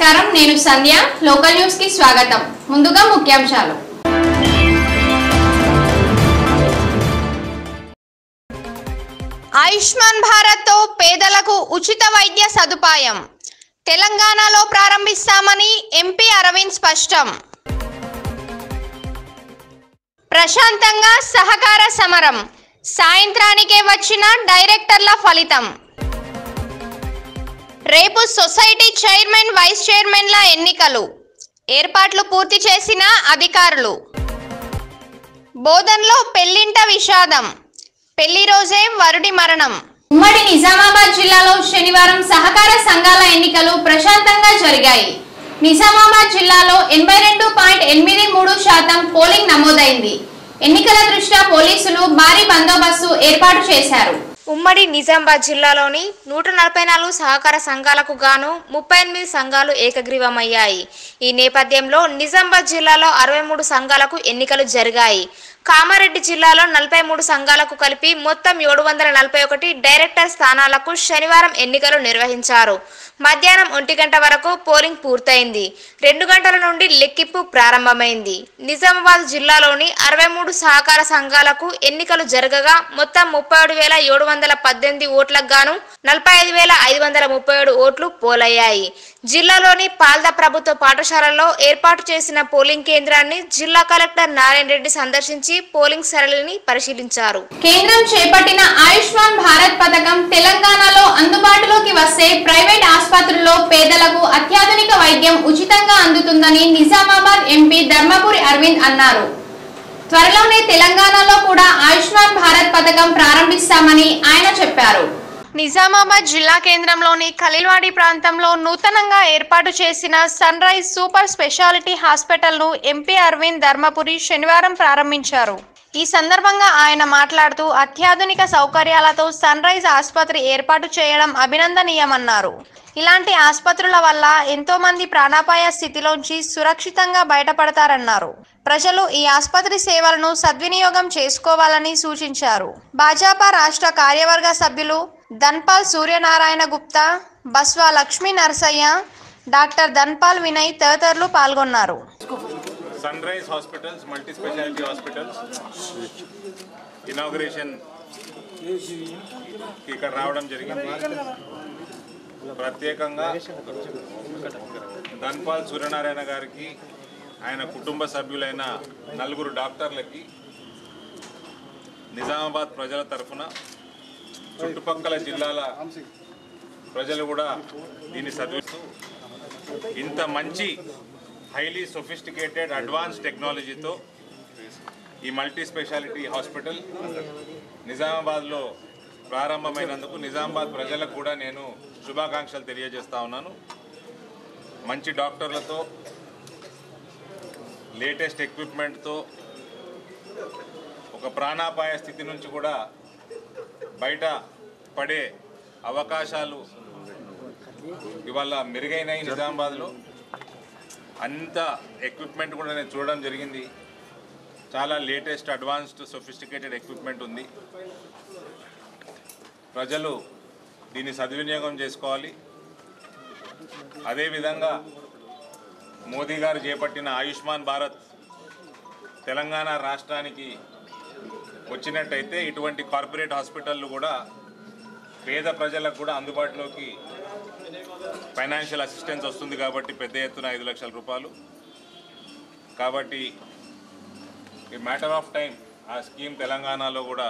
నమస్కారం నేను సంధ్య local news కి స్వాగతం ముందుగా ముఖ్యాంశాలు ఆయుష్మాన్ భారత్ తో పేదలకు ఉచిత వైద్య సదుపాయం తెలంగాణలో ప్రారంభిస్తామని ఎంపీ అరవింద్ స్పష్టం ప్రశాంతంగా సహకార సమరం సాయంత్రానికే వచ్చిన డైరెక్టర్ల ఫలితం రేపు సొసైటీ చైర్మన్ వైస్ చైర్మన్ల ఎన్నికలు ఏర్పాట్లు పూర్తి చేసిన అధికారులు బోధన్లో పెళ్లింట విషాదం పెళ్లి రోజే వరుడి మరణం ఉమ్మడి నిజామాబాద్ జిల్లాలో శనివారం సహకార సంఘాల ఎన్నికలు ప్రశాంతంగా జరిగాయి నిజామాబాద్ జిల్లాలో ఎనభై రెండు పాయింట్ ఎనిమిది మూడు శాతం పోలింగ్ నమోదైంది ఎన్నికల దృష్ట్యా పోలీసులు భారీ బందోబస్తు ఏర్పాటు చేశారు ఉమ్మడి నిజామాబాద్ జిల్లాలోని నూట నలభై నాలుగు సహకార సంఘాలకు గాను ముప్పై ఎనిమిది సంఘాలు ఏకగ్రీవమయ్యాయి ఈ నేపథ్యంలో నిజామాబాద్ జిల్లాలో అరవై మూడు సంఘాలకు ఎన్నికలు జరిగాయి కామారెడ్డి జిల్లాలో నలభై మూడు సంఘాలకు కలిపి మొత్తం ఏడు వందల నలభై ఒకటి డైరెక్టర్ స్థానాలకు శనివారం ఎన్నికలు నిర్వహించారు మధ్యాహ్నం ఒంటి గంట వరకు పోలింగ్ పూర్తయింది రెండు గంటల నుండి లెక్కింపు ప్రారంభమైంది నిజామాబాద్ జిల్లాలోని అరవై మూడు సహకార సంఘాలకు ఎన్నికలు జరగగా మొత్తం ముప్పై ఏడు వేల ఏడు వందల పద్దెనిమిది ఓట్లకు గాను నలభై ఐదు వేల ఐదు వందల ముప్పై ఏడు ఓట్లు పోలయ్యాయి జిల్లాలోని పాల్ద ప్రభుత్వ పాఠశాలలో ఏర్పాటు చేసిన పోలింగ్ కేంద్రాన్ని జిల్లా కలెక్టర్ నారాయణ రెడ్డి సందర్శించి పోలింగ్ సరళిని పరిశీలించారు కేంద్రం చేపట్టిన ఆయుష్మాన్ భారత్ పథకం తెలంగాణలో అందుబాటులోకి వస్తే ప్రైవేట్ ఆసుపత్రుల్లో పేదలకు అత్యాధునిక వైద్యం ఉచితంగా అందుతుందని నిజామాబాద్ ఎంపీ ధర్మపురి అరవింద్ అన్నారు త్వరలోనే తెలంగాణలో కూడా ఆయుష్మాన్ భారత్ పథకం ప్రారంభిస్తామని ఆయన చెప్పారు నిజామాబాద్ జిల్లా కేంద్రంలోని ఖలీల్వాడి ప్రాంతంలో నూతనంగా ఏర్పాటు చేసిన సన్ రైజ్ సూపర్ స్పెషాలిటీ హాస్పిటల్ను ఎంపీ అరవింద్ ధర్మపురి శనివారం ప్రారంభించారు ఈ సందర్భంగా ఆయన మాట్లాడుతూ అత్యాధునిక సౌకర్యాలతో సన్ రైజ్ ఆసుపత్రి ఏర్పాటు చేయడం అభినందనీయమన్నారు ఇలాంటి ఆసుపత్రుల వల్ల ఎంతో మంది ప్రాణాపాయ స్థితిలోంచి సురక్షితంగా బయటపడతారన్నారు ప్రజలు ఈ ఆసుపత్రి సేవలను సద్వినియోగం చేసుకోవాలని సూచించారు భాజపా రాష్ట్ర కార్యవర్గ సభ్యులు ధన్పాల్ సూర్యనారాయణ గుప్తా బస్వా లక్ష్మీ నరసయ్య డాక్టర్ ధన్పాల్ వినయ్ తదితరులు పాల్గొన్నారు Sunrise hospitals multi speciality hospitals inauguration ఇక్కడ రావడం జరిగింది ప్రత్యేకంగా ధన్పాల్ సూర్యనారాయణ గారికి ఆయన కుటుంబ సభ్యులైన నలుగురు డాక్టర్లకి నిజామాబాద్ ప్రజల తరఫున చుట్టుపక్కల జిల్లాల ప్రజలు కూడా దీన్ని సద్విస్తూ ఇంత మంచి హైలీ సొఫిస్టికేటెడ్ అడ్వాన్స్ టెక్నాలజీతో ఈ మల్టీ స్పెషాలిటీ హాస్పిటల్ నిజామాబాద్లో ప్రారంభమైనందుకు నిజామాబాద్ ప్రజలకు కూడా నేను శుభాకాంక్షలు తెలియజేస్తా ఉన్నాను మంచి డాక్టర్లతో లేటెస్ట్ ఎక్విప్మెంట్తో ఒక ప్రాణాపాయ స్థితి నుంచి కూడా బయట పడే అవకాశాలు ఇవాళ మెరుగైనాయి నిజామాబాద్లో అంత ఎక్విప్మెంట్ కూడా నేను చూడడం జరిగింది చాలా లేటెస్ట్ అడ్వాన్స్డ్ సొఫిస్టికేటెడ్ ఎక్విప్మెంట్ ఉంది ప్రజలు దీన్ని సద్వినియోగం చేసుకోవాలి అదేవిధంగా మోదీ గారు చేపట్టిన ఆయుష్మాన్ భారత్ తెలంగాణ రాష్ట్రానికి వచ్చినట్టయితే ఇటువంటి కార్పొరేట్ హాస్పిటళ్ళు కూడా పేద ప్రజలకు కూడా అందుబాటులోకి ఫైనాన్షియల్ అసిస్టెన్స్ వస్తుంది కాబట్టి పెద్ద ఎత్తున ఐదు లక్షల రూపాయలు కాబట్టి ఈ మ్యాటర్ ఆఫ్ టైం ఆ స్కీమ్ తెలంగాణలో కూడా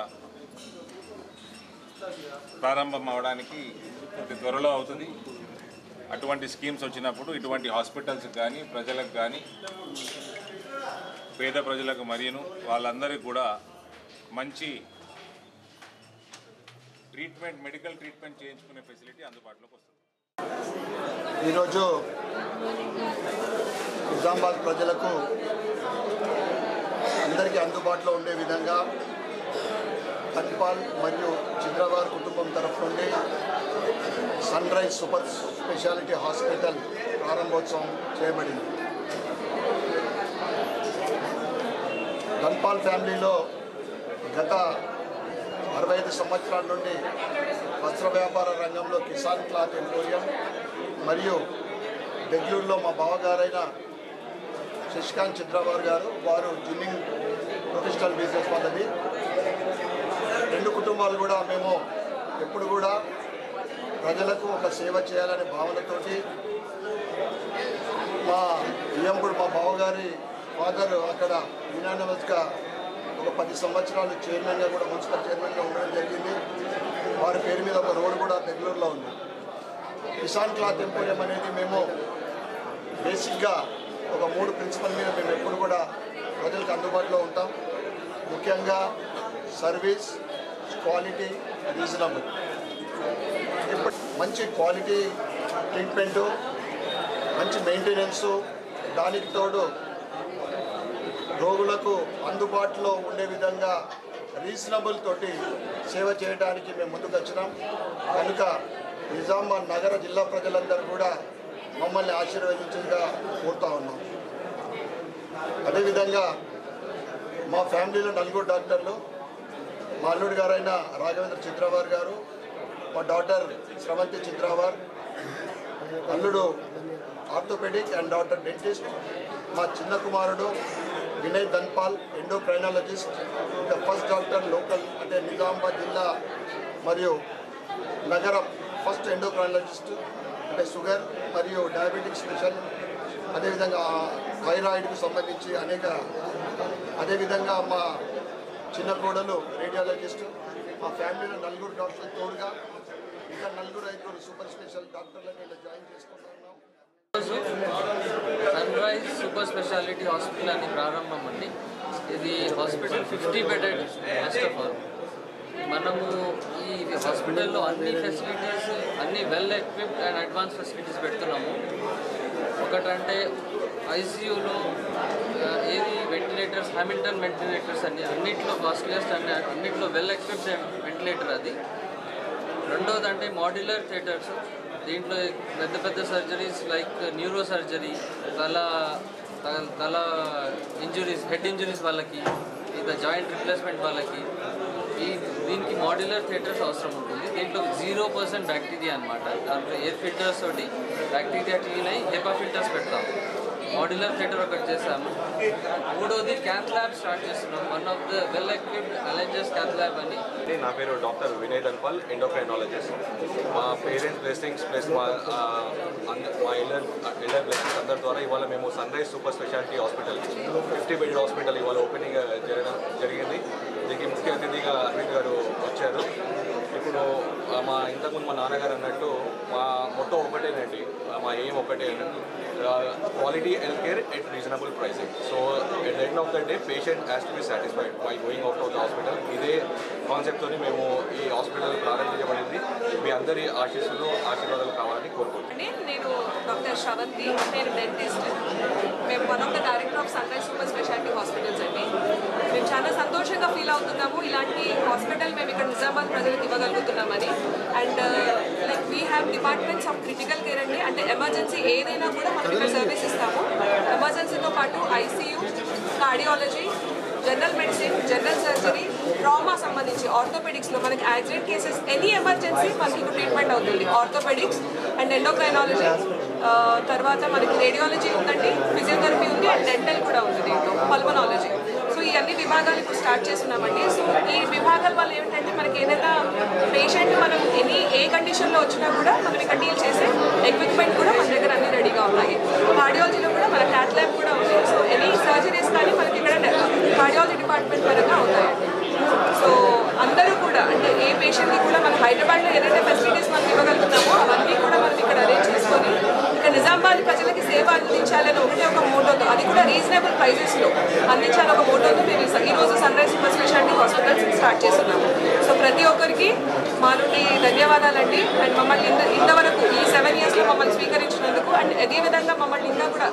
ప్రారంభం అవడానికి కొద్ది త్వరలో అవుతుంది అటువంటి స్కీమ్స్ వచ్చినప్పుడు ఇటువంటి హాస్పిటల్స్కి కానీ ప్రజలకు కానీ పేద ప్రజలకు మరియును వాళ్ళందరికీ కూడా మంచి ట్రీట్మెంట్ మెడికల్ ట్రీట్మెంట్ చేయించుకునే ఫెసిలిటీ అందుబాటులోకి వస్తుంది ఈరోజు నిజామాబాద్ ప్రజలకు అందరికీ అందుబాటులో ఉండే విధంగా కన్పాల్ మరియు చంద్రబాబు కుటుంబం తరఫు నుండి Sunrise super speciality hospital ప్రారంభోత్సవం చేయబడింది ధన్పాల్ ఫ్యామిలీలో గత అరవై ఐదు సంవత్సరాల నుండి వస్త్ర వ్యాపార రంగంలో కిసాన్ క్లాత్ ఎంపోరియం మరియు బెంగళూరులో మా బావగారైన శశికాంత్ చిత్రబాబు గారు వారు జిన్నింగ్ ప్రొఫెషనల్ బిజినెస్ వాళ్ళది రెండు కుటుంబాలు కూడా మేము ఎప్పుడు కూడా ప్రజలకు ఒక సేవ చేయాలనే భావనతోటి మా ఇయంపుడు మా బావగారి ఫాదర్ అక్కడ యునానిమస్గా ఒక పది సంవత్సరాలు చైర్మన్గా కూడా మున్సిపల్ చైర్మన్గా ఉండడం జరిగింది వారి పేరు మీద ఒక రోడ్ కూడా బెంగళూరులో ఉంది కిసాన్ క్లాత్ ఎంపోరియం అనేది మేము బేసిక్గా ఒక మూడు ప్రిన్సిపల్ మీద మేము ఎప్పుడు కూడా ప్రజలకు అందుబాటులో ఉంటాం ముఖ్యంగా సర్వీస్ క్వాలిటీ రీజనబుల్ ఇప్పుడు మంచి క్వాలిటీ ట్రీట్మెంటు మంచి మెయింటెనెన్సు దానికి తోడు రోగులకు అందుబాటులో ఉండే విధంగా రీజనబుల్ తోటి సేవ చేయడానికి మేము ముందుకు వచ్చినాం కనుక నిజామాబాద్ నగర జిల్లా ప్రజలందరూ కూడా మమ్మల్ని ఆశీర్వదించేదిగా కోరుతా ఉన్నాం అదేవిధంగా మా ఫ్యామిలీలో నలుగురు డాక్టర్లు మా అల్లుడు గారైన రాఘవేంద్ర చిత్రావార్ గారు మా డాటర్ స్రవంతి చిత్రావార్ అల్లుడు ఆర్థోపెడిక్ అండ్ డాక్టర్ డెంటిస్ట్ మా చిన్న కుమారుడు Vinay Dhanpal endocrinologist the first doctor local అంటే నిజామాబాద్ జిల్లా మరియు నగర ఫస్ట్ ఎండోక్రైనాలజిస్ట్ అంటే షుగర్ మరియు డయాబెటిక్ స్పెషల్ అదేవిధంగా థైరాయిడ్కు సంబంధించి అనేక అదేవిధంగా మా చిన్న కోడలు రేడియాలజిస్ట్ మా ఫ్యామిలీలో నలుగురు డాక్టర్లు తోడుగా ఇంకా నలుగురు ఐదుగురు సూపర్ స్పెషల్ డాక్టర్లను ఇలా జాయిన్ చేసుకుంటున్నాం Sunrise super speciality hospital అని ప్రారంభం అండి ఇది hospital fifty bedded first of all మనము ఈ హాస్పిటల్లో అన్ని ఫెసిలిటీస్ అన్ని well equipped and advance facilities పెడుతున్నాము ఒకటంటే ఐసీయూలో ఏది వెంటిలేటర్స్ హామిల్టన్ వెంటిలేటర్స్ అన్ని అన్నిట్లో కాస్ట్లీయెస్ట్ అన్ని అన్నిట్లో వెల్ ఎక్విప్డ్ వెంటిలేటర్ అది రెండోది అంటే మాడ్యులర్ థియేటర్స్ దీంట్లో పెద్ద పెద్ద సర్జరీస్ లైక్ న్యూరో సర్జరీ తల తల- తల ఇంజురీస్ హెడ్ ఇంజురీస్ వాళ్ళకి లేదా జాయింట్ రిప్లేస్మెంట్ వాళ్ళకి ఈ దీనికి మాడ్యులర్ థియేటర్స్ అవసరం ఉంటుంది దీంట్లో జీరో పర్సెంట్ బ్యాక్టీరియా అనమాట దాంట్లో ఎయిర్ ఫిల్టర్స్ తోటి బ్యాక్టీరియా క్లీన్ అయ్యి హెపా ఫిల్టర్స్ పెడతాం మాడ్యులర్ థియేటర్ ఒకటి చేసాము మూడోది క్యాత్ ల్యాబ్ స్టార్ట్ చేస్తున్నాం one of the well equipped Allengers cath lab అని అండి, నా పేరు డాక్టర్ వినయ్ ధన్పాల్ ఎండోక్రైనాలజిస్ట్ మా పేరెంట్స్ బ్లెస్సింగ్స్ ప్లస్ మా ఆ, అంద- మా ఎల్డర్ ఎల్డర్ బ్లెస్సింగ్స్ అందరి ద్వారా ఇవాళ మేము Sunrise super speciality hospital fifty bed hospital ఇవాళ ఓపెనింగ్ జరగడం జరిగింది దీనికి ముఖ్య అతిథిగా అరవింద్ గారు వచ్చారు ఇప్పుడు ఆ, మా ఇంతకుముందు మా నాన్నగారు అన్నట్టు మా మొత్తం ఒకటేనండి ఆ, మా ఏం ఒకటే quality health care at reasonable pricing so at the end of the day patient has to be satisfied by going out of the hospital ఇదే కాన్సెప్ట్తో మేము ఈ హాస్పిటల్ ప్రారంభించబడింది మీ అందరి ఆశీస్సులు ఆశీర్వాదాలు కావాలని కోరుకుంటున్నాను అండి నేను డాక్టర్ శ్రవంతి నేను డెంటిస్ట్ మేము one of the director of Sunrise super speciality hospitals అండి మేము చాలా సంతోషంగా ఫీల్ అవుతున్నాము ఇలాంటి హాస్పిటల్ మేము ఇక్కడ నిజామాబాద్ ప్రజలకు ఇవ్వగలుగుతున్నామని and like we have departments of critical care అండి అంటే ఎమర్జెన్సీ ఏదైనా కూడా మనం ఇక్కడ సర్వీస్ ఇస్తాము ఎమర్జెన్సీతో పాటు ICU cardiology general medicine general surgery trauma సంబంధించి ఆర్థోపెడిక్స్లో మనకి యాక్సిడెంట్ కేసెస్ ఎనీ ఎమర్జెన్సీ మనకి ఇక్కడ ట్రీట్మెంట్ అవుతుంది ఆర్థోపెడిక్స్ అండ్ ఎండోక్రైనాలజీ తర్వాత మనకి రేడియాలజీ ఉందండి ఫిజియోథెరపీ ఉంది అండ్ డెంటల్ కూడా ఉంది దీంట్లో పల్మనాలజీ సో ఈ అన్ని విభాగాలు ఇప్పుడు స్టార్ట్ చేస్తున్నామండి సో ఈ విభాగాల వల్ల ఏమిటంటే మనకి ఏదైనా పేషెంట్ మనం ఎనీ ఏ కండిషన్లో వచ్చినా కూడా మనం ఇక్కడ డీల్ చేసే ఎక్విప్మెంట్ కూడా మన దగ్గర అన్ని రెడీగా ఉన్నాయి కార్డియాలజీలో కూడా మన క్యాట్ ల్యాబ్ కూడా ఉంది సో ఎనీ సర్జరీస్ కానీ మనకి ఇక్కడ కార్డియాలజీ డిపార్ట్మెంట్ పరంగా అవుతాయండి సో అందరూ కూడా అంటే ఏ పేషెంట్కి కూడా మన హైదరాబాద్లో ఏదైతే ఫెసిలిటీస్ మనం ఇవ్వగలుగుతామో అవన్నీ కూడా మనం ఇక్కడ అరేంజ్ చేసుకొని ఇక్కడ నిజామాబాద్ ప్రజలకి సేవ అందించాలని ఒకటే ఒక మోటోతో అది కూడా రీజనబుల్ ప్రైజెస్లో అందించాలని ఒక మోటోతో మేము ఈ స- ఈ రోజు Sunrise super speciality hospitals start చేస్తున్నాము సో ప్రతి ఒక్కరికి మా నుండి ధన్యవాదాలండి అండ్ మమ్మల్ని ఇంత ఇంతవరకు ఈ సెవెన్ ఇయర్స్లో మమ్మల్ని స్వీకరించినందుకు అండ్ అదేవిధంగా మమ్మల్ని ఇంకా కూడా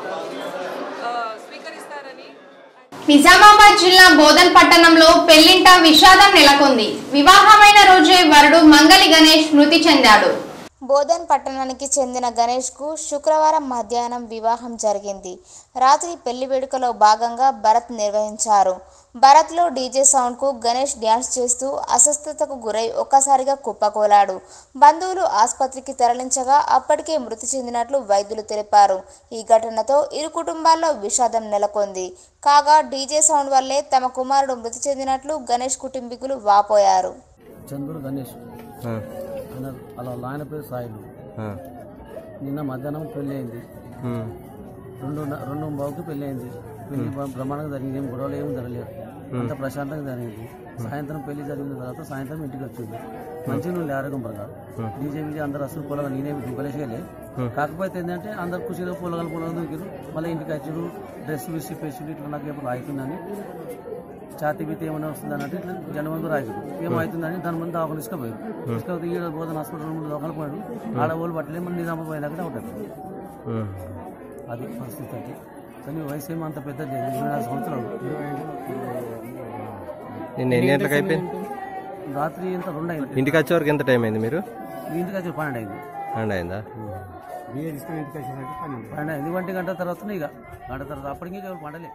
ఆ, స్వీకరిస్తారని నిజామాబాద్ జిల్లా బోధన్ పట్టణంలో పెళ్లింట విషాదం నెలకొంది వివాహమైన రోజే వరుడు మంగలి గణేష్ మృతి చెందాడు బోధన్ పట్టణానికి చెందిన గణేష్కు శుక్రవారం మధ్యాహ్నం వివాహం జరిగింది రాత్రి పెళ్లి వేడుకలో భాగంగా భరత్ నిర్వహించారు భరత్లో డీజే సౌండ్కు గణేష్ డ్యాన్స్ చేస్తూ అస్వస్థతకు గురై ఒక్కసారిగా కుప్పకూలాడు బంధువులు ఆసుపత్రికి తరలించగా అప్పటికే మృతి చెందినట్లు వైద్యులు తెలిపారు ఈ ఘటనతో ఇరు కుటుంబాల్లో విషాదం నెలకొంది కాగా డీజే సౌండ్ వల్లే తమ కుమారుడు మృతి చెందినట్లు గణేష్ కుటుంబీకులు వాపోయారు చంద్రుడు గణేష్ ఆయన అలా ఆయన పేరు సాయిలు నిన్న మధ్యాహ్నం పెళ్ళి అయింది రెండు రెండు బావుకి పెళ్ళి అయింది పెళ్లి బ్ర- బ్రహ్మాండంగా జరిగింది ఏం గొడవలు ఏమి జరగలేదు అంత ప్రశాంతంగా జరిగింది సాయంత్రం పెళ్లి జరిగిన తర్వాత సాయంత్రం ఇంటికి వచ్చింది మంచిగా నుండి ఆరోగ్యం పరంగా డీజే విజయ్ అందరు అసలు పొలగా నేనే దింపలేసలే కాకపోతే ఏంటంటే అందరు ఖుషిగా పొలగలు పొలగలు దూకిరు మళ్ళీ ఇంటికి వచ్చారు డ్రెస్ విసి పెసి ఇట్లా నాకు ఎప్పుడు అవుతుందని ఛాతీ బీతి ఏమైనా వస్తుంది అన్నట్టు ఇట్లా జనమందు రాజుడు ఏమవుతుందని దాని ముందు దవాఖాన తీసుకుపోయారు తీసుకపోతే ఈడ బోధన హాస్పిటల్ ముందు దవాఖాన పోయాడు ఆడ వాళ్ళు పట్టలే మన నిజామా పోయినాక అవుతుంది అది పరిస్థితి అది కానీ వయసు ఏమో అంత పెద్దది లేదు ఇరవై నాలుగు సంవత్సరాలు నిన్న ఎన్ని గంటలకు అయిపోయింది రాత్రి ఎంత రెండు అయింది ఇంటికి వచ్చే వరకు ఎంత టైం అయింది మీరు మీ ఇంటికి వచ్చి పన్నెండు అయింది అండ్ అయిందా పన్నెండు అయింది ఒంటి గంట తర్వాత ఇక గంట తర్వాత అప్పటికి ఎవరు పండలే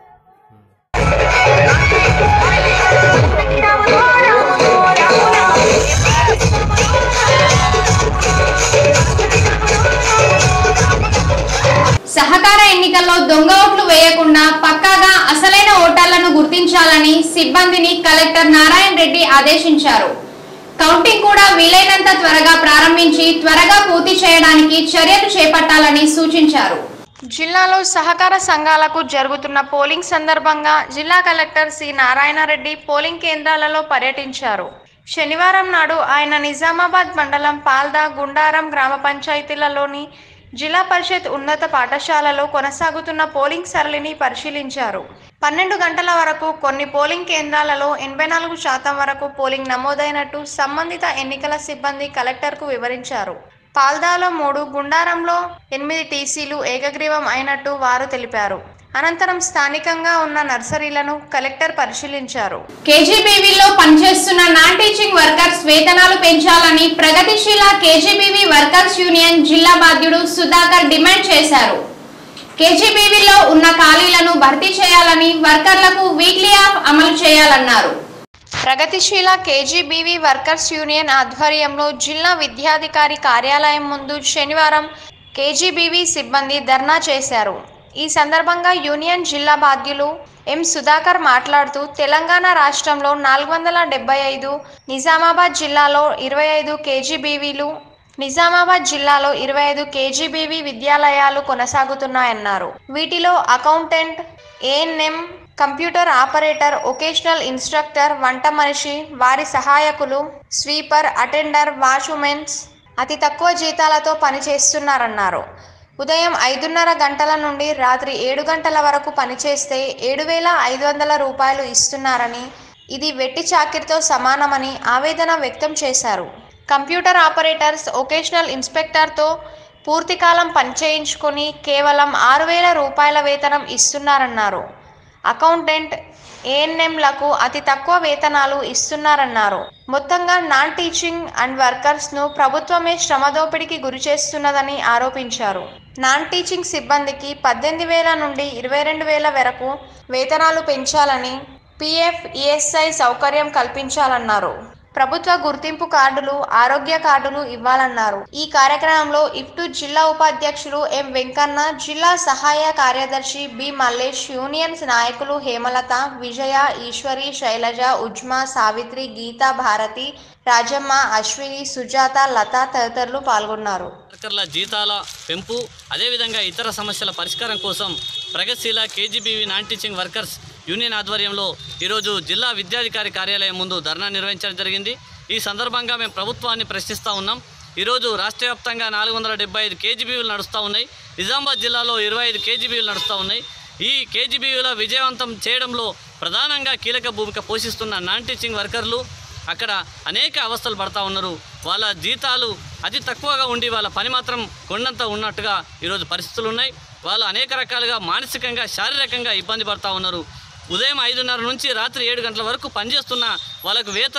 సహకార ఎన్నికల్లో దొంగ ఓట్లు వేయకుండా పక్కాగా అసలైన ఓటర్లను గుర్తించాలని సిబ్బందిని కలెక్టర్ నారాయణ రెడ్డి ఆదేశించారు కౌంటింగ్ కూడా వీలైనంత త్వరగా ప్రారంభించి త్వరగా పూర్తి చేయడానికి చర్యలు చేపట్టాలని సూచించారు జిల్లాలో సహకార సంఘాలకు జరుగుతున్న పోలింగ్ సందర్భంగా జిల్లా కలెక్టర్ సి నారాయణరెడ్డి పోలింగ్ కేంద్రాలలో పర్యటించారు శనివారం నాడు ఆయన నిజామాబాద్ మండలం పాల్దా గుండారం గ్రామ పంచాయతీలలోని జిల్లా పరిషత్ ఉన్నత పాఠశాలలో కొనసాగుతున్న పోలింగ్ సరళిని పరిశీలించారు పన్నెండు గంటల వరకు కొన్ని పోలింగ్ కేంద్రాలలో ఎనభై నాలుగు శాతం వరకు పోలింగ్ నమోదైనట్టు సంబంధిత ఎన్నికల సిబ్బంది కలెక్టర్కు వివరించారు పాల్దాలో మూడు గుండారంలో ఎనిమిది టీసీలు ఏకగ్రీవం అయినట్టు వారు తెలిపారు అనంతరం స్థానికంగా ఉన్న నర్సరీలను కలెక్టర్ పరిశీలించారు కేజీబీవీలో పనిచేస్తున్న నాన్ టీచింగ్ వర్కర్స్ వేతనాలు పెంచాలని ప్రగతిశీల కేజీబీవీ వర్కర్స్ యూనియన్ జిల్లా బాధ్యుడు సుధాకర్ డిమాండ్ చేశారు కేజీబీవీలో ఉన్న ఖాళీలను భర్తీ చేయాలని వర్కర్లకు వీక్లీ ఆఫ్ అమలు చేయాలన్నారు ప్రగతిశీల కేజీబీవీ వర్కర్స్ యూనియన్ ఆధ్వర్యంలో జిల్లా విద్యాధికారి కార్యాలయం ముందు శనివారం కేజీబీవీ సిబ్బంది ధర్నా చేశారు ఈ సందర్భంగా యూనియన్ జిల్లా బాధ్యులు ఎం సుధాకర్ మాట్లాడుతూ తెలంగాణ రాష్ట్రంలో నాలుగు వందల డెబ్బై ఐదు నిజామాబాద్ జిల్లాలో ఇరవై ఐదు కేజీబీవీలు నిజామాబాద్ జిల్లాలో ఇరవై ఐదు కేజీబీవీ విద్యాలయాలు కొనసాగుతున్నాయన్నారు వీటిలో accountant ANM computer operator vocational instructor వంట మనిషి వారి సహాయకులు స్వీపర్ అటెండర్ వాచ్మెన్స్ అతి తక్కువ జీతాలతో పనిచేస్తున్నారన్నారు ఉదయం ఐదున్నర గంటల నుండి రాత్రి ఏడు గంటల వరకు పనిచేస్తే ఏడు వేల ఐదు వందల రూపాయలు ఇస్తున్నారని ఇది వెట్టి చాకిరితో సమానమని ఆవేదన వ్యక్తం చేశారు కంప్యూటర్ ఆపరేటర్స్ ఒకేషనల్ ఇన్స్పెక్టర్తో పూర్తికాలం పనిచేయించుకొని కేవలం ఆరు వేల రూపాయల వేతనం ఇస్తున్నారన్నారు అకౌంటెంట్ ఏఎన్ఎంలకు అతి తక్కువ వేతనాలు ఇస్తున్నారన్నారు మొత్తంగా నాన్ టీచింగ్ అండ్ వర్కర్స్ను ప్రభుత్వమే శ్రమదోపిడికి గురి చేస్తున్నదని ఆరోపించారు నాన్ టీచింగ్ సిబ్బందికి పద్దెనిమిది వేల నుండి ఇరవై రెండు వేల వరకు వేతనాలు పెంచాలని పిఎఫ్ ఈఎస్ఐ సౌకర్యం కల్పించాలన్నారు ప్రభుత్వ గుర్తింపు కార్డులు ఆరోగ్య కార్డులు ఇవ్వాలన్నారు ఈ కార్యక్రమంలో ఇఫ్టు జిల్లా ఉపాధ్యక్షులు ఎం వెంకన్న జిల్లా సహాయ కార్యదర్శి బి మల్లేష్ యూనియన్స్ నాయకులు హేమలత విజయ ఈశ్వరి శైలజ ఉజ్మా సావిత్రి గీతా భారతి రాజమ్మ అశ్విని సుజాత లత తదితరులు పాల్గొన్నారు వర్కర్ల జీతాల పెంపు అదేవిధంగా ఇతర సమస్యల పరిష్కారం కోసం ప్రగతిశీల KGBV non teaching workers union ఆధ్వర్యంలో ఈరోజు జిల్లా విద్యాధికారి కార్యాలయం ముందు ధర్నా నిర్వహించడం జరిగింది ఈ సందర్భంగా మేము ప్రభుత్వాన్ని ప్రశ్నిస్తూ ఉన్నాం ఈరోజు రాష్ట్ర వ్యాప్తంగా నాలుగు వందల డెబ్బై ఐదు కేజీబీవీలు నడుస్తూ ఉన్నాయి నిజామాబాద్ జిల్లాలో ఇరవై ఐదు కేజీబీవీలు నడుస్తూ ఉన్నాయి ఈ కేజీబీవీల విజయవంతం చేయడంలో ప్రధానంగా కీలక భూమిక పోషిస్తున్న నాన్ టీచింగ్ వర్కర్లు అక్కడ అనేక అవస్థలు పడతా ఉన్నారు వాళ్ళ జీతాలు అతి తక్కువగా ఉండి వాళ్ళ పని మాత్రం కొండంత ఉన్నట్టుగా ఈరోజు పరిస్థితులు ఉన్నాయి వాళ్ళు అనేక రకాలుగా మానసికంగా శారీరకంగా ఇబ్బంది పడతా ఉన్నారు ఉదయం ఐదున్నర నుంచి రాత్రి ఏడు గంటల వరకు పనిచేస్తున్న వాళ్ళకు వేతనం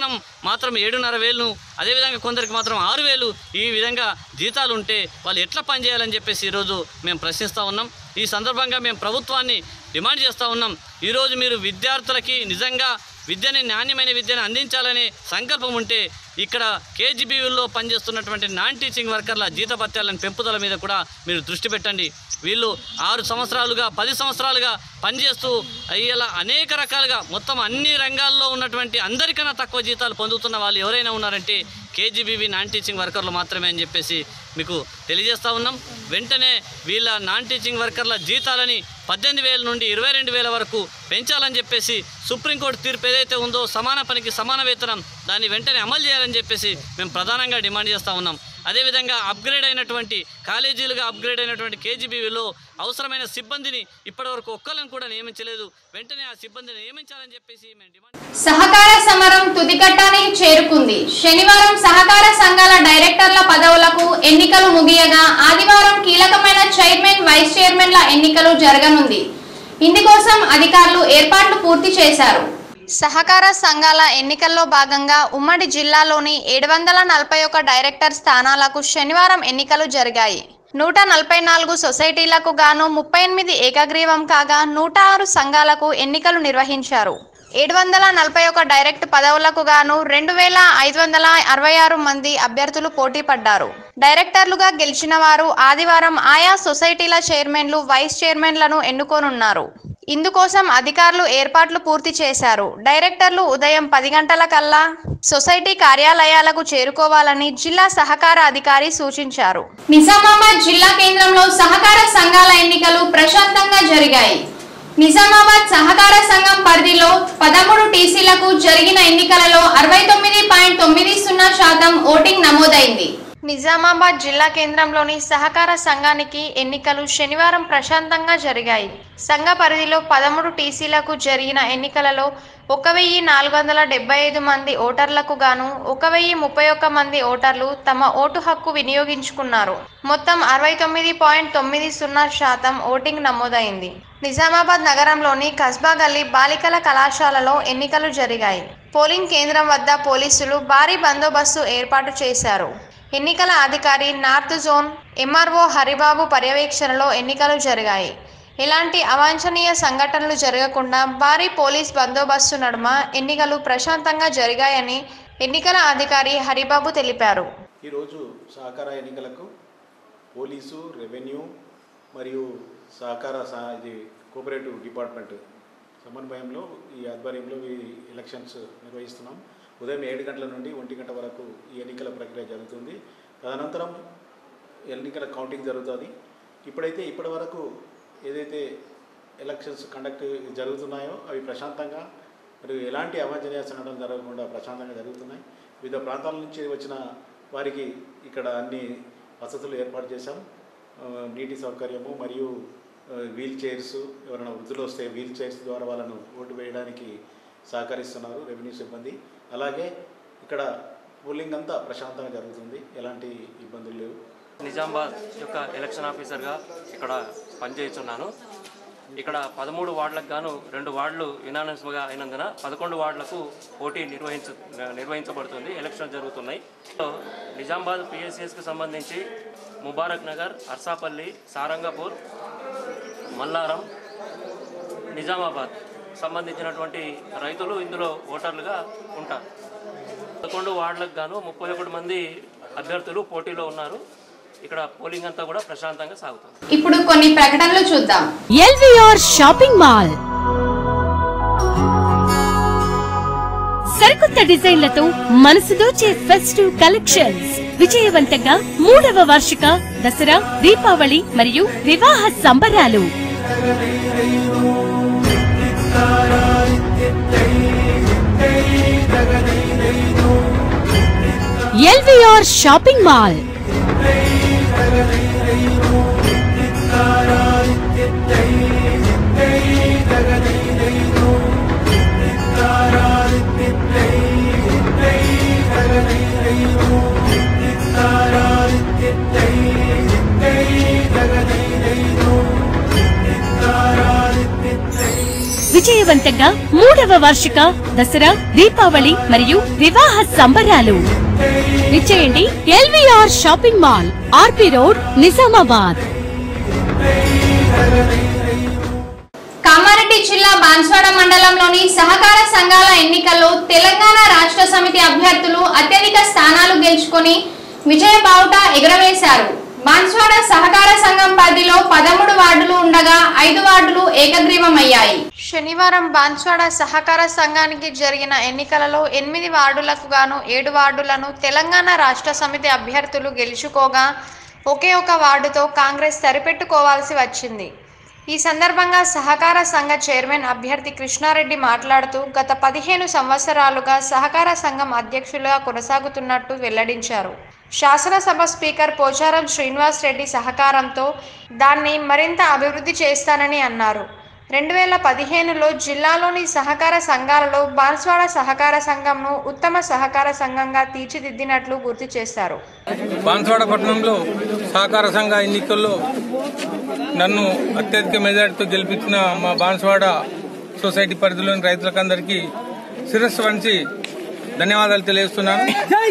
మాత్రం ఏడున్నర వేలను అదేవిధంగా కొందరికి మాత్రం ఆరు వేలు ఈ విధంగా జీతాలు ఉంటే వాళ్ళు ఎట్లా పనిచేయాలని చెప్పేసి ఈరోజు మేము ప్రశ్నిస్తూ ఉన్నాం ఈ సందర్భంగా మేము ప్రభుత్వాన్ని డిమాండ్ చేస్తూ ఉన్నాం ఈరోజు మీరు విద్యార్థులకి నిజంగా విద్యని నాణ్యమైన విద్యను అందించాలనే సంకల్పం ఉంటే ఇక్కడ కేజీబీయూల్లో పనిచేస్తున్నటువంటి నాన్ టీచింగ్ వర్కర్ల జీతభత్యాలను పెంపుదల మీద కూడా మీరు దృష్టి పెట్టండి వీళ్ళు ఆరు సంవత్సరాలుగా పది సంవత్సరాలుగా పనిచేస్తూ ఇలా అనేక రకాలుగా మొత్తం అన్ని రంగాల్లో ఉన్నటువంటి అందరికన్నా తక్కువ జీతాలు పొందుతున్న వాళ్ళు ఎవరైనా ఉన్నారంటే కేజీబీవీ నాన్ టీచింగ్ వర్కర్లు మాత్రమే అని చెప్పేసి మీకు తెలియజేస్తూ ఉన్నాం వెంటనే వీళ్ళ నాన్ టీచింగ్ వర్కర్ల జీతాలని పద్దెనిమిది వేల నుండి ఇరవై రెండు వేల వరకు పెంచాలని చెప్పేసి సుప్రీంకోర్టు తీర్పు ఏదైతే ఉందో సమాన పనికి సమాన వేతనం దాన్ని వెంటనే అమలు చేయాలని చెప్పేసి మేము ప్రధానంగా డిమాండ్ చేస్తూ ఉన్నాం అదేవిధంగా అప్గ్రేడ్ అయినటువంటి కాలేజీలుగా అప్గ్రేడ్ అయినటువంటి కేజీబీవీలో అవసరమైన సిబ్బందిని ఇప్పటివరకు ఒక్కళ్ళని కూడా నియమించలేదు వెంటనే ఆ సిబ్బందిని నియమించాలని చెప్పేసి మేము డిమాండ్ సహకార సమరం తుదికట్టానికి చేరుకుంది శనివారం సహకార సంఘాల డైరెక్టర్ల పదవులకు ఎన్నికలు ముగియగా ఆదివారం కీలకమైన చైర్మన్ వైస్ చైర్మన్ల ఎన్నికలు జరగనుంది ఇందుకోసం అధికారులు ఏర్పాట్లు పూర్తి చేశారు సహకార సంఘాల ఎన్నికల్లో భాగంగా ఉమ్మడి జిల్లాలోని ఏడు వందల నలభై ఒక డైరెక్టర్ స్థానాలకు శనివారం ఎన్నికలు జరిగాయి నూట నలభై నాలుగు సొసైటీలకు గాను ముప్పై ఎనిమిది ఏకగ్రీవం కాగా నూట ఆరు సంఘాలకు ఎన్నికలు నిర్వహించారు ఏడు వందల నలభై ఒక డైరెక్ట్ పదవులకు గాను రెండు వేల ఐదు వందల అరవై ఆరు మంది అభ్యర్థులు పోటీ పడ్డారు డైరెక్టర్లుగా గెలిచిన వారు ఆదివారం ఆయా సొసైటీల చైర్మన్లు వైస్ చైర్మన్లను ఎన్నుకోనున్నారు ఇందుకోసం అధికారులు ఏర్పాట్లు పూర్తి చేశారు డైరెక్టర్లు ఉదయం పది గంటల కల్లా సొసైటీ కార్యాలయాలకు చేరుకోవాలని జిల్లా సహకార అధికారి సూచించారు నిజామాబాద్ జిల్లా కేంద్రంలో సహకార సంఘాల ఎన్నికలు ప్రశాంతంగా జరిగాయి నిజామాబాద్ సహకార సంఘం పరిధిలో పదమూడు టీసీలకు జరిగిన ఎన్నికలలో అరవై తొమ్మిది పాయింట్ తొమ్మిది సున్నా శాతం ఓటింగ్ నమోదైంది నిజామాబాద్ జిల్లా కేంద్రంలోని సహకార సంఘానికి ఎన్నికలు శనివారం ప్రశాంతంగా జరిగాయి సంఘ పరిధిలో పదమూడు టీసీలకు జరిగిన ఎన్నికలలో ఒక వెయ్యి నాలుగు వందల డెబ్బై ఐదు మంది ఓటర్లకు గాను ఒక వెయ్యి ముప్పై ఒక్క మంది ఓటర్లు తమ ఓటు హక్కు వినియోగించుకున్నారు మొత్తం అరవై తొమ్మిది పాయింట్ తొమ్మిది సున్నా శాతం ఓటింగ్ నమోదైంది నిజామాబాద్ నగరంలోని కస్బా గల్లీ బాలికల కళాశాలలో ఎన్నికలు జరిగాయి పోలింగ్ కేంద్రం వద్ద పోలీసులు భారీ బందోబస్తు ఏర్పాటు చేశారు ఎన్నికల అధికారి నార్త్ జోన్ ఎంఆర్ఓ హరిబాబు పర్యవేక్షణలో ఎన్నికలు జరిగాయి ఎలాంటి అవాంఛనీయ సంఘటనలు జరగకుండా భారీ పోలీస్ బందోబస్తు నడుమ ఎన్నికలు ప్రశాంతంగా జరిగాయని ఎన్నికల అధికారి హరిబాబు తెలిపారు ఈరోజు సహకార ఎన్నికలకు పోలీసు రెవెన్యూ మరియు సహకార సహ ఇది కోఆపరేటివ్ డిపార్ట్మెంట్ సమన్వయంలో ఈ ఆధ్వర్యంలో ఈ ఎలక్షన్స్ నిర్వహిస్తున్నాం ఉదయం ఏడు గంటల నుండి ఒంటి గంట వరకు ఈ ఎన్నికల ప్రక్రియ జరుగుతుంది తదనంతరం ఎన్నికల కౌంటింగ్ జరుగుతుంది ఇప్పుడైతే ఇప్పటి వరకు ఏదైతే ఎలక్షన్స్ కండక్ట్ జరుగుతున్నాయో అవి ప్రశాంతంగా మరియు ఎలాంటి అవాంఛనీయ సంఘటన జరగకుండా ప్రశాంతంగా జరుగుతున్నాయి వివిధ ప్రాంతాల నుంచి వచ్చిన వారికి ఇక్కడ అన్ని వసతులు ఏర్పాటు చేశాం ఆ, నీటి సౌకర్యము మరియు ఆ, వీల్ చైర్స్ ఎవరైనా వృద్ధులు వస్తే వీల్ చైర్స్ ద్వారా వాళ్ళను ఓటు వేయడానికి సహకరిస్తున్నారు రెవెన్యూ సిబ్బంది అలాగే ఇక్కడ పోలింగ్ అంతా ప్రశాంతంగా జరుగుతుంది ఎలాంటి ఇబ్బందులు లేవు నిజామాబాద్ యొక్క ఎలక్షన్ ఆఫీసర్గా ఇక్కడ పనిచేస్తున్నాను ఇక్కడ పదమూడు వార్డులకు గాను రెండు వార్డులు యునానస్గా అయినందున పదకొండు వార్డులకు పోటీ నిర్వహించ నిర్వహించబడుతుంది ఎలక్షన్ జరుగుతున్నాయి సో నిజామాబాద్ పిఎస్సిఎస్కి సంబంధించి ముబారక్ నగర్ అర్సాపల్లి సారంగపూర్ మల్లారం నిజామాబాద్ సంబంధించినటువంటి రైతులు ఇందులో ఓటర్లుగా ఉంటారు పదకొండు వార్డులకు గాను ముప్పై ఒకటి మంది అభ్యర్థులు పోటీలో ఉన్నారు ఇక్కడ పోలింగ్ అంతా కూడా ప్రశాంతంగా సాగుతుంది ఇప్పుడు కొన్ని ప్రకటనలు చూద్దాం ఎల్విఆర్ షాపింగ్ మాల్ సరికొత్త డిజైన్లతో మనసు దోచే ఫెస్టివ్ కలెక్షన్స్ విజయవంతంగా మూడవ వార్షిక దసరా దీపావళి మరియు వివాహ సంబరాలు ఎల్విఆర్ షాపింగ్ మాల్ విజయవంతంగా మూడవ వార్షిక దసరా దీపావళి మరియు వివాహ సంబరాలు విచ్చేయండి LVR shopping mall RP road Nizamabad Kamareddy జిల్లా బాన్స్వాడ మండలంలోని సహకార సంఘాల ఎన్నికల్లో తెలంగాణ రాష్ట్ర సమితి అభ్యర్థులు అత్యధిక స్థానాలు గెలుచుకొని విజయ బావుట ఎగురవేశారు బాన్స్వాడ సహకార సంఘం పరిధిలో పదమూడు వార్డులు ఉండగా ఐదు వార్డులు ఏకగ్రీవమయ్యాయి శనివారం బాన్స్వాడ సహకార సంఘానికి జరిగిన ఎన్నికలలో ఎనిమిది వార్డులకు గాను ఏడు వార్డులను తెలంగాణ రాష్ట్ర సమితి అభ్యర్థులు గెలుచుకోగా ఒకే ఒక వార్డుతో కాంగ్రెస్ సరిపెట్టుకోవాల్సి వచ్చింది ఈ సందర్భంగా సహకార సంఘ చైర్మన్ అభ్యర్థి కృష్ణారెడ్డి మాట్లాడుతూ గత పదిహేను సంవత్సరాలుగా సహకార సంఘం అధ్యక్షులుగా కొనసాగుతున్నట్టు వెల్లడించారు శాసనసభ స్పీకర్ పోచారం శ్రీనివాస్ రెడ్డి సహకారంతో దాన్ని మరింత అభివృద్ధి చేస్తానని అన్నారు రెండు వేల పదిహేనులో జిల్లాలోని సహకార సంఘాలలో బాన్స్వాడ సహకార సంఘంను ఉత్తమ సహకార సంఘంగా తీర్చిదిద్దినట్లు గుర్తు చేశారు బాన్స్వాడ పట్టణంలో సహకార సంఘ ఎన్నికల్లో నన్ను అత్యధిక మెజార్టీతో గెలిపించిన మా బాన్స్వాడ సొసైటీ పరిధిలోని రైతులకందరికీ శిరస్సు వంచి ధన్యవాదాలు తెలియజేస్తున్నాను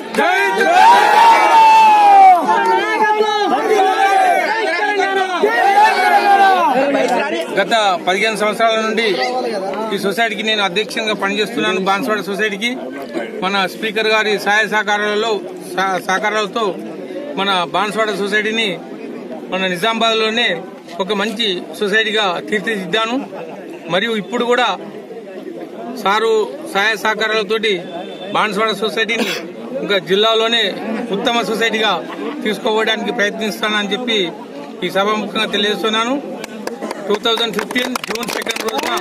గత పదిహేను సంవత్సరాల నుండి ఈ సొసైటీకి నేను అధ్యక్షంగా పనిచేస్తున్నాను బాన్స్వాడ సొసైటీకి మన స్పీకర్ గారి సహాయ సహకారాలలో సహ- సహకారాలతో మన బాన్స్వాడ సొసైటీని మన నిజామాబాద్లోనే ఒక మంచి సొసైటీగా తీర్చిదిద్దాను మరియు ఇప్పుడు కూడా సారు సహాయ సహకారాలతోటి బాన్స్వాడ సొసైటీని ఇంకా జిల్లాలోనే ఉత్తమ సొసైటీగా తీసుకోవడానికి ప్రయత్నిస్తానని చెప్పి ఈ సభాముఖంగా తెలియజేస్తున్నాను two thousand fifteen June second రోజున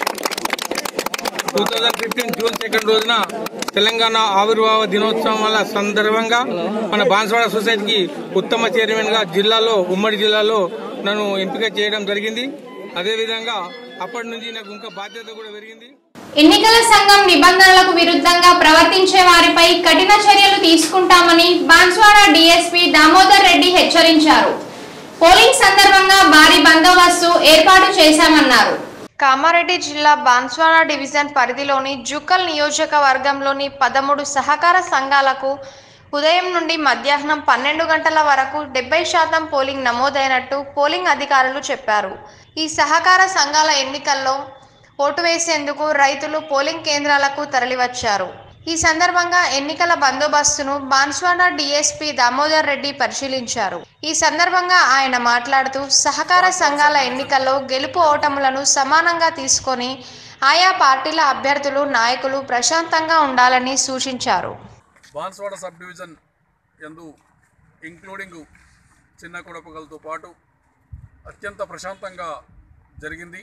two thousand fifteen June second రోజున తెలంగాణ ఆవిర్భావ దినోత్సవం వల్ల సందర్భంగా మన బాన్స్వాడ సొసైటీకి ఉత్తమ చైర్మన్ గా జిల్లాలో ఉమ్మడి జిల్లాలో నన్ను ఎంపిక చేయడం జరిగింది అదేవిధంగా అప్పటి నుంచి నాకు ఇంకా బాధ్యత కూడా పెరిగింది ఎన్నికల సంఘం నిబంధనలకు విరుద్ధంగా ప్రవర్తించే వారిపై కఠిన చర్యలు తీసుకుంటామని బాన్స్వాడ డీఎస్పీ దామోదర్ రెడ్డి హెచ్చరించారు పోలింగ్ సందర్భంగా భారీ బందోబస్తు ఏర్పాటు చేశామన్నారు కామారెడ్డి జిల్లా బాన్స్వాడ డివిజన్ పరిధిలోని జుక్కల్ నియోజకవర్గంలోని పదమూడు సహకార సంఘాలకు ఉదయం నుండి మధ్యాహ్నం పన్నెండు గంటల వరకు డెబ్బై శాతం పోలింగ్ నమోదైనట్టు పోలింగ్ అధికారులు చెప్పారు ఈ సహకార సంఘాల ఎన్నికల్లో ఓటు వేసేందుకు రైతులు పోలింగ్ కేంద్రాలకు తరలివచ్చారు ఈ సందర్భంగా ఎన్నికల బందోబస్తును బాన్స్వాడ డీఎస్పీ దామోదర్ రెడ్డి పరిశీలించారు ఈ సందర్భంగా ఆయన మాట్లాడుతూ సహకార సంఘాల ఎన్నికల్లో గెలుపు ఓటములను సమానంగా తీసుకొని ఆయా పార్టీల అభ్యర్థులు నాయకులు ప్రశాంతంగా ఉండాలని సూచించారు బాన్స్వాడ సబ్ డివిజన్ ఎందు ఇంక్లూడింగ్ చిన్న కొడపగలతో పాటు అత్యంత ప్రశాంతంగా జరిగింది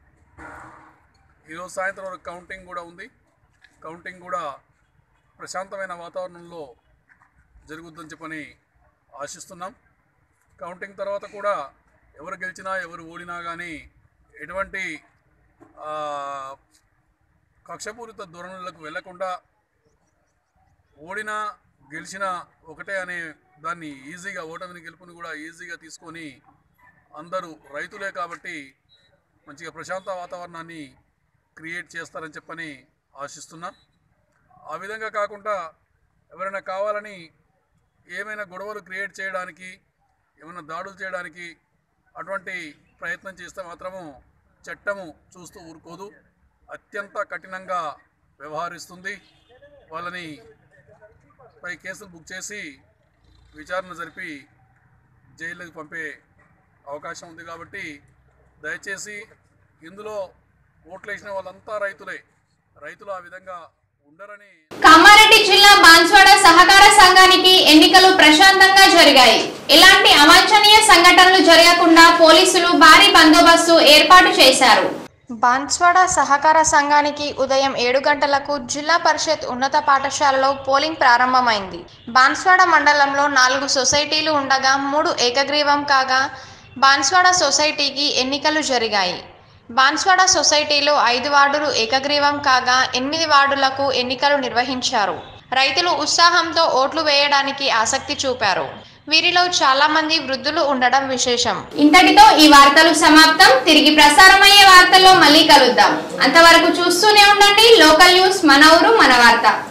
ఈరోజు సాయంత్రం వరకు కౌంటింగ్ కూడా ఉంది కౌంటింగ్ కూడా ప్రశాంతమైన వాతావరణంలో జరుగుద్దని చెప్పని ఆశిస్తున్నాం కౌంటింగ్ తర్వాత కూడా ఎవరు గెలిచినా ఎవరు ఓడినా కానీ ఎటువంటి ఆ, కక్షపూరిత ధోరణులకు వెళ్లకుండా ఓడినా గెలిచినా ఒకటే అనే దాన్ని ఈజీగా ఓటమిని గెలుపుని కూడా ఈజీగా తీసుకొని అందరూ రైతులే కాబట్టి మంచిగా ప్రశాంత వాతావరణాన్ని క్రియేట్ చేస్తారని చెప్పని ఆశిస్తున్నా ఆ విధంగా కాకుండా ఎవరైనా కావాలని ఏమైనా గొడవలు క్రియేట్ చేయడానికి ఏమైనా దాడులు చేయడానికి అటువంటి ప్రయత్నం చేస్తే మాత్రము చట్టము చూస్తూ ఊరుకోదు అత్యంత కఠినంగా వ్యవహరిస్తుంది వాళ్ళని పై కేసులు బుక్ చేసి విచారణ జరిపి జైలుకి పంపే అవకాశం ఉంది కాబట్టి దయచేసి ఇందులో ఓట్లు వేసిన వాళ్ళంతా రైతులే రైతులు ఆ విధంగా ఉండరని కామారెడ్డి జిల్లా బాన్స్వాడ సహకార సంఘానికి ఎన్నికలు ప్రశాంతంగా జరిగాయి ఎలాంటి అవాంఛనీయ సంఘటనలు జరగకుండా పోలీసులు భారీ బందోబస్తు ఏర్పాటు చేశారు బాన్స్వాడ సహకార సంఘానికి ఉదయం ఏడు గంటలకు జిల్లా పరిషత్ ఉన్నత పాఠశాలలో పోలింగ్ ప్రారంభమైంది బాన్స్వాడ మండలంలో నాలుగు సొసైటీలు ఉండగా మూడు ఏకగ్రీవం కాగా బాన్స్వాడ సొసైటీకి ఎన్నికలు జరిగాయి బాన్స్వాడ సొసైటీలో ఐదు వార్డులు ఏకగ్రీవం కాగా ఎనిమిది వార్డులకు ఎన్నికలు నిర్వహించారు రైతులు ఉత్సాహంతో ఓట్లు వేయడానికి ఆసక్తి చూపారు వీరిలో చాలా మంది వృద్ధులు ఉండడం విశేషం ఇంతటితో ఈ వార్తలు సమాప్తం తిరిగి ప్రసారమయ్యే వార్తల్లో మళ్ళీ కలుద్దాం అంతవరకు చూస్తూనే ఉండండి లోకల్ న్యూస్ మన ఊరు మన వార్త